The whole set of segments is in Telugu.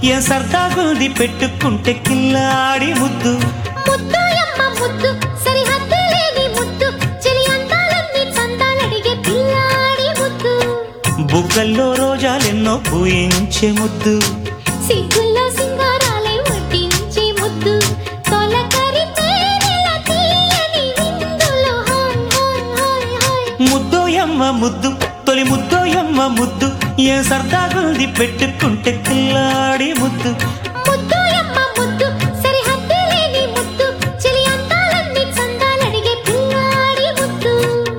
ఏ సర్దాగుంది పెట్టుకుంటే కిల్లాడి ముద్దు ముద్దు యమ్మ ముద్దు సరిహద్దు లేని ముద్దు చెలి అందాలన్నీ చందాలడిగే పిల్లాడి ముద్దు బుగ్గల్లో రోజాలెన్నో పూయించే ముద్దు సిగ్గుల్లో సింగారాలే వడ్డించే ముద్దు తొలకరి తేనెల తీయని విందులో హాయ్ హాయ్ హాయ్ హాయ్ ముద్దోయమ్మ ముద్దు తొలి ముద్దోయమ్మ ముద్దు ఏ సర్దాగుంది పెట్టుకుంటే కిల్లాడి ముద్దు ముద్దు యమ్మ ముద్దు సరిహద్దు లేని ముద్దు చెలి అందాలన్నీ చందాలడిగే పిల్లాడి ముద్దు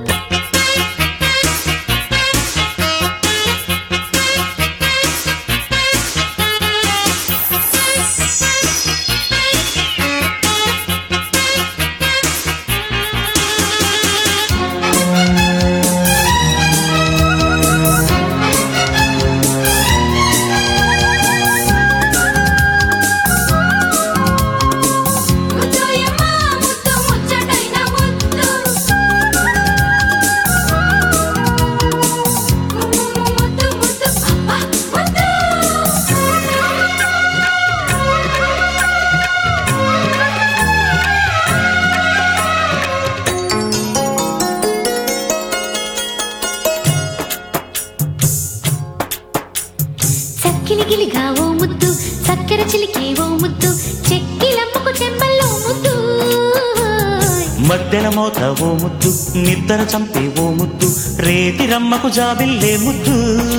ముద్దు యమ్మ ముద్దు ముచ్చటైన ముద్దు ముద్దు ముద్దు అబ్బా ముద్దు చక్కిలి గిలిగా ఓ ముద్దు చక్కెర చిలికే ఓ ముద్దు చెక్కిలమ్మకు చెంబల్లో ముద్దు మద్దెల మోత ఓ ముద్దు నిద్ర చంపే ఓ ముద్దు రేతి రమ్మకు జాబిల్లే ముద్దు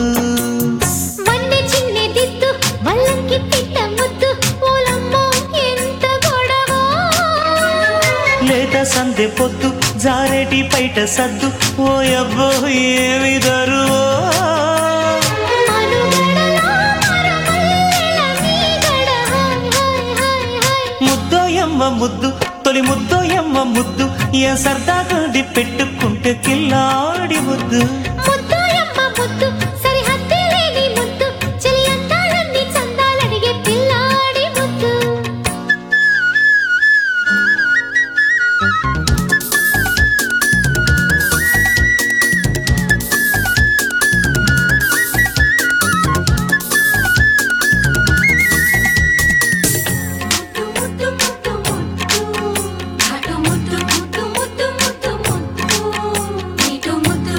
వన్నె చిన్నె దిద్దు వల్లంకి పిట్ట ముద్దు ఓలమ్మో ఎంత గొడవ లేత సందె పొద్దు జారేటి పైట సద్దు ఓ అబ్బో ఏమి దరువో మనుగడలో మరమల్లెల మీగడ హాయ్ హాయ్ హాయ్ హాయ్ ముద్దోయమ్మ ముద్దు తొలి ముద్దోయమ్మ ముద్దు ఏ సర్దాగుంది పెట్టుకుంటే కిల్లాడి ముద్దు ముద్దు యమ్మ ముద్దు సరిహద్దు లేని ముద్దు చెలి అందాలన్నీ చందాలడిగే పిల్లాడి ముద్దు ముద్దు ముద్దు ముద్దు ముద్దు అటు ముద్దు ముద్దు ముద్దు ముద్దు ముద్దు ఇటు ముద్దు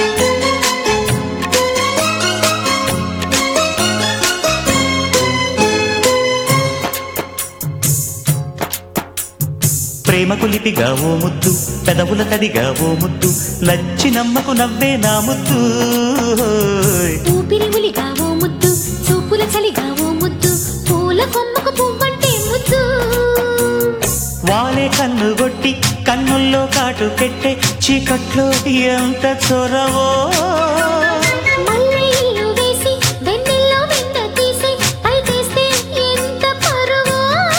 ప్రేమకు లిపిగా ఓ ముద్దు పెదవుల తడిగా ఓ ముద్దు నచ్చి నమ్మకు నవ్వే నా ముద్దు ఊపిరి ఉలిగా ఓ ముద్దు చూపుల చలిగా ఓ ముద్దు పూల కొమ్మకు పువ్వంటే ముద్దు వాలే కన్ను కొట్టి కన్నుల్లో కాటు పెట్టే చీకట్లో ఎంత చొరవో మల్లె ఇల్లు వేసి వెన్నెల్లో వెన్న తీసి పైకేస్తే ఎంత పరువో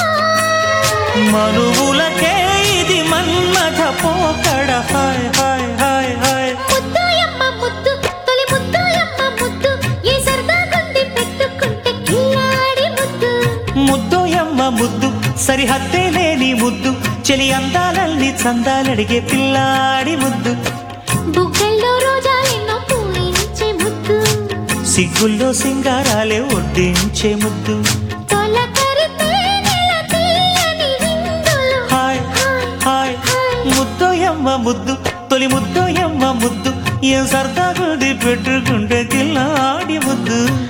మనువులకే ఇది మన్మథ పోకడ హాయ్ హాయ్ హాయ్ హాయ్ ముద్దు యమ్మ ముద్దు తొలి ముద్దు యమ్మ ముద్దు ఏ సరదా కొంది పెట్టుకుంటే కిల్లాడి ముద్దు ముద్దోయమ్మ ముద్దు సరిహద్దే లేని ముద్దు చెలి అందాలల్ని చందాలడిగే పిల్లాడి ముద్దు బుగ్గల్లో రోజాలెన్నో పూయించే ముద్దు సిగ్గుల్లో సింగారాలే ఒడ్డించే ముద్దు తొలకరి తేనెల తీయని విందులు హాయ్ హాయ్ ముద్దోయమ్మ ముద్దు తొలి ముద్దోయమ్మ ముద్దు ఏం సరదాగుంది పెట్టుకుంటే కిల్లాడి ముద్దు